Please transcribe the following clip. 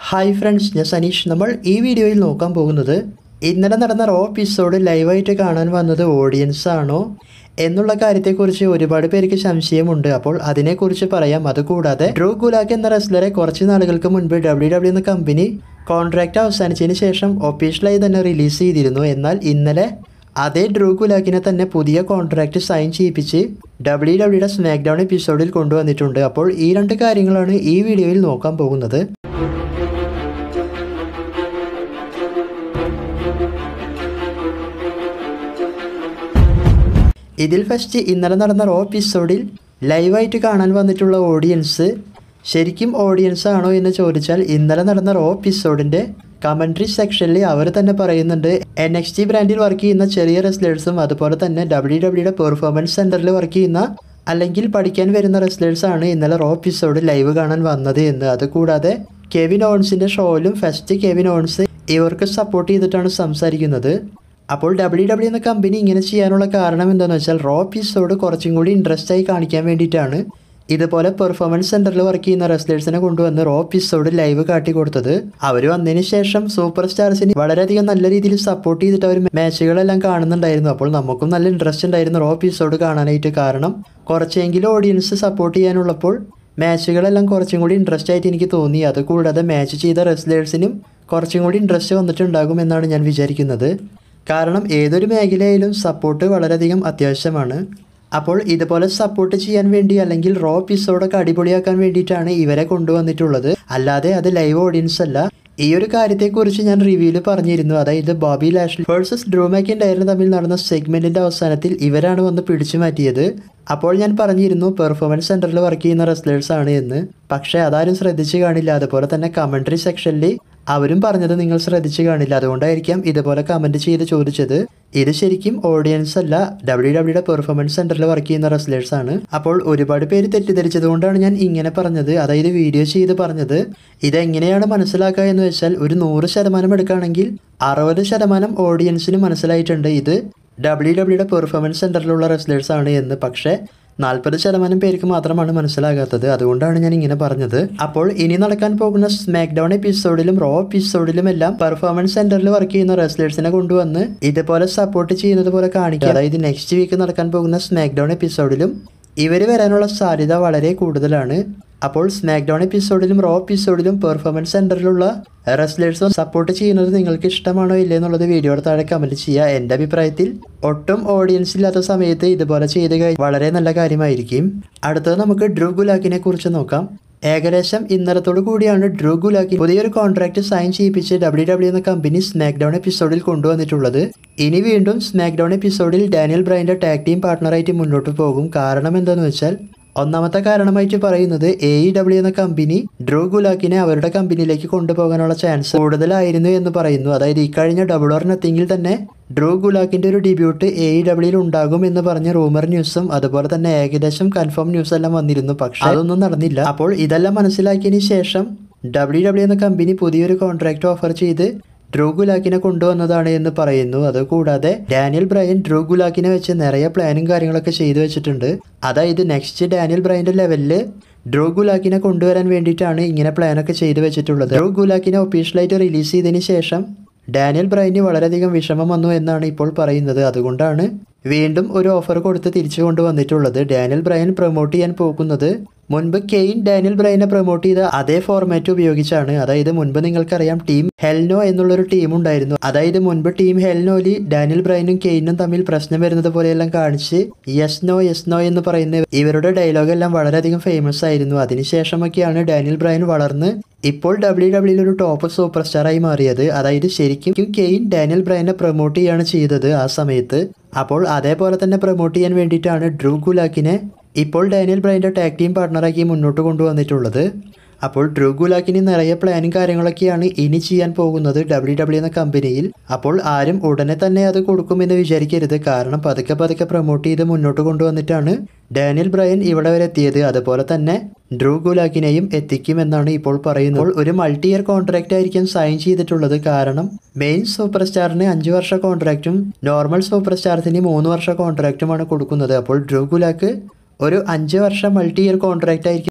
hi friends ഞാൻ സനീഷ് നമ്മൾ ഈ വീഡിയോയിൽ നോക്കാൻ പോകുന്നത് ഇന്നലെ നടന്ന റോ എപ്പിസോഡ് ലൈവായിട്ട് കാണാൻ വന്നത് ഓഡിയൻസ് ആണോ എന്നുള്ള കാര്യത്തെക്കുറിച്ച് ഒരുപാട് പേർക്ക് സംശയമുണ്ട് അപ്പോൾ അതിനെക്കുറിച്ച് പറയാം അതുകൂടാതെ ഡ്രൂ ഗുലാക്ക് എന്ന റെസ്ലറെ കുറച്ച് നാളുകൾക്ക് മുൻപ് ഡബ്ല്യു ഡബ്ല്യു എന്ന കമ്പനി കോൺട്രാക്റ്റ് അവസാനിച്ചതിന് ശേഷം ഒഫീഷ്യലായി തന്നെ റിലീസ് ചെയ്തിരുന്നു എന്നാൽ ഇന്നലെ അതേ ഡ്രൂ ഗുലാക്കിനെ തന്നെ പുതിയ കോൺട്രാക്റ്റ് സൈൻ ചെയ്യിപ്പിച്ച് ഡബ്ല്യു ഡബ്ല്യുടെ സ്മാക്ക് ഡൗൺ എപ്പിസോഡിൽ കൊണ്ടുവന്നിട്ടുണ്ട് അപ്പോൾ ഈ രണ്ട് കാര്യങ്ങളാണ് ഈ വീഡിയോയിൽ നോക്കാൻ പോകുന്നത് ഇതിൽ ഫസ്റ്റ് ഇന്നലെ നടന്ന റോ എപ്പിസോഡിൽ ലൈവായിട്ട് കാണാൻ വന്നിട്ടുള്ള ഓഡിയൻസ് ശരിക്കും ഓഡിയൻസ് ആണോ എന്ന് ചോദിച്ചാൽ ഇന്നലെ നടന്ന റോ എപ്പിസോഡിൻ്റെ കമൻട്രി സെക്ഷനിൽ അവർ തന്നെ പറയുന്നുണ്ട് എൻ എക്സ് ടി ബ്രാൻഡിൽ വർക്ക് ചെയ്യുന്ന ചെറിയ റെസ്ലേഴ്സും അതുപോലെ തന്നെ ഡബ്ല്യു ഡബ്ല്യുടെ പെർഫോമൻസ് സെൻറ്ററിൽ വർക്ക് ചെയ്യുന്ന അല്ലെങ്കിൽ പഠിക്കാൻ വരുന്ന റെസ്ലേഴ്സാണ് ഇന്നലെ റോ എപ്പിസോഡ് ലൈവ് കാണാൻ വന്നത് എന്ന് അതുകൂടാതെ കെവിൻ ഓൺസിൻ്റെ ഷോയിലും ഫസ്റ്റ് കെവിൻ ഓൺസ് ഇവർക്ക് സപ്പോർട്ട് ചെയ്തിട്ടാണ് സംസാരിക്കുന്നത് അപ്പോൾ ഡബ്ല്യു ഡബ്ല്യു എന്ന കമ്പനി ഇങ്ങനെ ചെയ്യാനുള്ള കാരണം എന്താണെന്ന് വെച്ചാൽ റോ എപ്പിസോഡ് കുറച്ചും കൂടി ഇൻട്രസ്റ്റ് ആയി കാണിക്കാൻ വേണ്ടിയിട്ടാണ് ഇതുപോലെ പെർഫോമൻസ് സെന്ററിൽ വർക്ക് ചെയ്യുന്ന റെസ്ലേഴ്സിനെ കൊണ്ടുവന്ന് റോ എപ്പിസോഡ് ലൈവ് കാട്ടി കൊടുത്തത് അവർ വന്നതിന് ശേഷം സൂപ്പർ സ്റ്റാർസിന് വളരെയധികം നല്ല രീതിയിൽ സപ്പോർട്ട് ചെയ്തിട്ട് അവർ മാച്ചുകളെല്ലാം കാണുന്നുണ്ടായിരുന്നു അപ്പോൾ നമുക്കും നല്ല ഇൻട്രസ്റ്റ് ഉണ്ടായിരുന്നു റോ എപ്പിസോഡ് കാണാനായിട്ട് കാരണം കുറച്ചെങ്കിലും ഓഡിയൻസ് സപ്പോർട്ട് ചെയ്യാനുള്ളപ്പോൾ മാച്ചുകളെല്ലാം കുറച്ചും കൂടി ഇൻട്രസ്റ്റ് ആയിട്ട് എനിക്ക് തോന്നി അതുകൂടാതെ മാച്ച് ചെയ്ത റെസ്ലേഴ്സിനും കുറച്ചും കൂടി ഇൻട്രസ്റ്റ് വന്നിട്ടുണ്ടാകും എന്നാണ് ഞാൻ വിചാരിക്കുന്നത് കാരണം ഏതൊരു മേഖലയിലും സപ്പോർട്ട് വളരെയധികം അത്യാവശ്യമാണ് അപ്പോൾ ഇതുപോലെ സപ്പോർട്ട് ചെയ്യാൻ വേണ്ടി അല്ലെങ്കിൽ റോ എപ്പിസോഡൊക്കെ അടിപൊളിയാക്കാൻ വേണ്ടിയിട്ടാണ് ഇവരെ കൊണ്ടുവന്നിട്ടുള്ളത് അല്ലാതെ അത് ലൈവ് ഓഡിയൻസ് അല്ല ഈ ഒരു കാര്യത്തെക്കുറിച്ച് ഞാൻ റിവ്യൂവിൽ പറഞ്ഞിരുന്നു അതായത് ബോബി ലാഷ്ലി വേഴ്സസ് ഡ്രൂ മാക്കിൻഡയറിന് തമ്മിൽ നടന്ന സെഗ്മെന്റിന്റെ അവസാനത്തിൽ ഇവരാണ് വന്ന് പിടിച്ചു മാറ്റിയത് അപ്പോൾ ഞാൻ പറഞ്ഞിരുന്നു പെർഫോമൻസ് സെന്ററിൽ വർക്ക് ചെയ്യുന്ന റെസ്ലേഴ്സ് ആണ് എന്ന് പക്ഷേ അതാരും ശ്രദ്ധിച്ചു കാണില്ല അതുപോലെ തന്നെ കമന്ററി സെക്ഷനിൽ അവരും പറഞ്ഞത് നിങ്ങൾ ശ്രദ്ധിച്ചു കാണില്ല അതുകൊണ്ടായിരിക്കാം ഇതുപോലെ കമന്റ് ചെയ്ത് ചോദിച്ചത് ഇത് ശരിക്കും ഓഡിയൻസ് അല്ല ഡബ്ല്യു ഡബ്ല്യുടെ പെർഫോമൻസ് സെന്ററിൽ വർക്ക് ചെയ്യുന്ന റെസ്ലേഴ്സ് ആണ് അപ്പോൾ ഒരുപാട് പേര് തെറ്റിദ്ധരിച്ചത് കൊണ്ടാണ് ഞാൻ ഇങ്ങനെ പറഞ്ഞത് അതായത് വീഡിയോ ചെയ്ത് പറഞ്ഞത് ഇതെങ്ങനെയാണ് മനസ്സിലാക്കുക എന്ന് വെച്ചാൽ ഒരു നൂറ് ശതമാനം എടുക്കുകയാണെങ്കിൽ അറുപത് ശതമാനം ഓഡിയൻസിന് മനസ്സിലായിട്ടുണ്ട് ഇത് ഡബ്ല്യു ഡബ്ല്യുടെ പെർഫോമൻസ് സെന്ററിലുള്ള റെസ്ലേഴ്സ് ആണ് എന്ന് പക്ഷേ നാൽപ്പത് ശതമാനം പേർക്ക് മാത്രമാണ് മനസ്സിലാകാത്തത് അതുകൊണ്ടാണ് ഞാൻ ഇങ്ങനെ പറഞ്ഞത് അപ്പോൾ ഇനി നടക്കാൻ പോകുന്ന സ്മാക്ക് ഡൗൺ എപ്പിസോഡിലും റോ എപ്പിസോഡിലും എല്ലാം പെർഫോമൻസ് സെന്ററിൽ വർക്ക് ചെയ്യുന്ന റെസ്ലേഴ്സിനെ കൊണ്ടുവന്ന് ഇതുപോലെ സപ്പോർട്ട് ചെയ്യുന്നത് പോലെ കാണിക്കുക അതായത് നെക്സ്റ്റ് വീക്ക് നടക്കാൻ പോകുന്ന സ്മാക്ക് ഡൗൺ എപ്പിസോഡിലും ഇവർ വരാനുള്ള സാധ്യത വളരെ കൂടുതലാണ് അപ്പോൾ സ്മാക്ക് ഡൗൺ എപ്പിസോഡിലും റോ എപ്പിസോഡിലും പെർഫോമൻസ് സെന്ററിലുള്ള റെസ്ലേഴ്സ് സപ്പോർട്ട് ചെയ്യുന്നത് നിങ്ങൾക്ക് ഇഷ്ടമാണോ ഇല്ലേ എന്നുള്ളത് വീഡിയോയുടെ താഴെ കമന്റ് ചെയ്യുക എൻ്റെ അഭിപ്രായത്തിൽ ഒട്ടും ഓഡിയൻസ് ഇല്ലാത്ത സമയത്ത് ഇതുപോലെ ചെയ്ത് കഴിഞ്ഞാൽ വളരെ നല്ല കാര്യമായിരിക്കും അടുത്തത് നമുക്ക് ഡ്രൂ ഗുലാക്കിനെ കുറിച്ച് നോക്കാം ഏകദേശം ഇന്നലത്തോടു കൂടിയാണ് ഡ്രൂ ഗുലാക്കി പുതിയൊരു കോൺട്രാക്ട് സൈൻ ചെയ്യിപ്പിച്ച് ഡബ്ല്യു ഡബ്ല്യു എന്ന കമ്പനി സ്മാക്ക് ഡൗൺ എപ്പിസോഡിൽ കൊണ്ടുവന്നിട്ടുള്ളത് ഇനി വീണ്ടും സ്മാക്ക് ഡൗൺ എപ്പിസോഡിൽ ഡാനിയൽ ബ്രൈൻ്റെ ടാഗ് ടീം പാർട്ണറായിട്ട് മുന്നോട്ട് പോകും കാരണം എന്താണെന്ന് വെച്ചാൽ ഒന്നാമത്തെ കാരണമായിട്ട് പറയുന്നത് എ ഇ ഡബ്ല്യു എന്ന കമ്പനി ഡ്രൂ ഗുലാക്കിനെ അവരുടെ കമ്പനിയിലേക്ക് കൊണ്ടുപോകാനുള്ള ചാൻസ് കൂടുതലായിരുന്നു എന്ന് പറയുന്നു അതായത് ഇക്കഴിഞ്ഞ ഡബിൾ ഓർ നത്തിങ്ങിൽ തന്നെ ഡ്രൂ ഗുലാക്കിന്റെ ഒരു ഡെബ്യൂട്ട് എ ഇ ഡബ്ല്യൂയിൽ ഉണ്ടാകും എന്ന് പറഞ്ഞ റൂമർ ന്യൂസും അതുപോലെ തന്നെ ഏകദേശം കൺഫേം ന്യൂസ് എല്ലാം വന്നിരുന്നു പക്ഷെ അതൊന്നും നടന്നില്ല അപ്പോൾ ഇതെല്ലാം മനസ്സിലാക്കിയതിന് ശേഷം ഡബ്ല്യു ഡബ്ല്യു എന്ന കമ്പനി പുതിയൊരു കോൺട്രാക്ട് ഓഫർ ചെയ്ത് ഡ്രൂ ഗുലാക്കിനെ കൊണ്ടുവന്നതാണ് എന്ന് പറയുന്നു അതുകൂടാതെ ഡാനിയൽ ബ്രയൻ ഡ്രൂ ഗുലാക്കിനെ വെച്ച് നിറയെ പ്ലാനും കാര്യങ്ങളൊക്കെ ചെയ്തു വെച്ചിട്ടുണ്ട് അതായത് നെക്സ്റ്റ് ഡാനിയൽ ബ്രയന്റെ ലെവലില് ഡ്രൂ ഗുലാക്കിനെ കൊണ്ടുവരാൻ വേണ്ടിയിട്ടാണ് ഇങ്ങനെ പ്ലാനൊക്കെ ചെയ്തു വെച്ചിട്ടുള്ളത് ഡ്രൂ ഗുലാക്കിനെ ഒഫീഷ്യലായിട്ട് റിലീസ് ചെയ്തതിന് ശേഷം ഡാനിയൽ ബ്രൈന് വളരെയധികം വിഷമം വന്നു എന്നാണ് ഇപ്പോൾ പറയുന്നത് അതുകൊണ്ടാണ് വീണ്ടും ഒരു ഓഫർ കൊടുത്ത് തിരിച്ചു കൊണ്ടുവന്നിട്ടുള്ളത് ഡാനിയൽ ബ്രയൻ പ്രൊമോട്ട് ചെയ്യാൻ പോകുന്നത് മുൻപ് കെയിൻ ഡാനിയൽ ബ്രൈനെ പ്രൊമോട്ട് ചെയ്ത അതേ ഫോർമാറ്റ് ഉപയോഗിച്ചാണ് അതായത് മുൻപ് നിങ്ങൾക്കറിയാം ടീം ഹെൽനോ എന്നുള്ളൊരു ടീം ഉണ്ടായിരുന്നു അതായത് മുൻപ് ടീം ഹെൽനോലി ഡാനിയൽ ബ്രൈനും കെയിനും തമ്മിൽ പ്രശ്നം വരുന്നത് പോലെയെല്ലാം കാണിച്ച് യെസ് നോ യെസ് നോ എന്ന് പറയുന്ന ഇവരുടെ ഡയലോഗ് എല്ലാം വളരെയധികം ഫേമസ് ആയിരുന്നു അതിനുശേഷമൊക്കെയാണ് ഡാനിയൽ ബ്രൈൻ വളർന്ന് ഇപ്പോൾ ഡബ്ല്യു ഡബ്ല്യൂയിൽ ഒരു ടോപ്പ് സൂപ്പർ സ്റ്റാറായി മാറിയത് അതായത് ശരിക്കും കെയിൻ ഡാനിയൽ ബ്രൈനെ പ്രൊമോട്ട് ചെയ്യാണ് ചെയ്തത് ആ സമയത്ത് അപ്പോൾ അതേപോലെ തന്നെ പ്രൊമോട്ട് ചെയ്യാൻ വേണ്ടിയിട്ടാണ് ഡ്രൂ ഗുലാക്കിനെ ഇപ്പോൾ ഡാനിയൽ ബ്രൈൻ്റെ ടാഗ് ടീം പാർട്ണറാക്കി മുന്നോട്ട് കൊണ്ടുവന്നിട്ടുള്ളത് അപ്പോൾ ഡ്രൂ ഗുലാക്കിന് നിറയെ പ്ലാനും കാര്യങ്ങളൊക്കെയാണ് ഇനി ചെയ്യാൻ പോകുന്നത് ഡബ്ല്യു ഡബ്ല്യു എന്ന കമ്പനിയിൽ അപ്പോൾ ആരും ഉടനെ തന്നെ അത് കൊടുക്കുമെന്ന് വിചാരിക്കരുത് കാരണം പതുക്കെ പതുക്കെ പ്രൊമോട്ട് ചെയ്ത് മുന്നോട്ട് കൊണ്ടുവന്നിട്ടാണ് ഡാനിയൽ ബ്രയൻ ഇവിടെ വരെ എത്തിയത് അതുപോലെ തന്നെ ഡ്രൂ ഗുലാക്കിനെയും എത്തിക്കുമെന്നാണ് ഇപ്പോൾ പറയുന്നത് അപ്പോൾ ഒരു മൾട്ടി ഇയർ കോൺട്രാക്റ്റ് ആയിരിക്കും സൈൻ ചെയ്തിട്ടുള്ളത് കാരണം മെയിൻ സൂപ്പർ സ്റ്റാറിന് അഞ്ച് വർഷ കോൺട്രാക്റ്റും നോർമൽ സൂപ്പർ സ്റ്റാർസിന് മൂന്ന് വർഷ കോൺട്രാക്റ്റുമാണ് കൊടുക്കുന്നത് അപ്പോൾ ഡ്രൂ ഗുലാക്ക് ഒരു അഞ്ച് വർഷം മൾട്ടി ഇയർ കോൺട്രാക്റ്റ് ആയിരിക്കും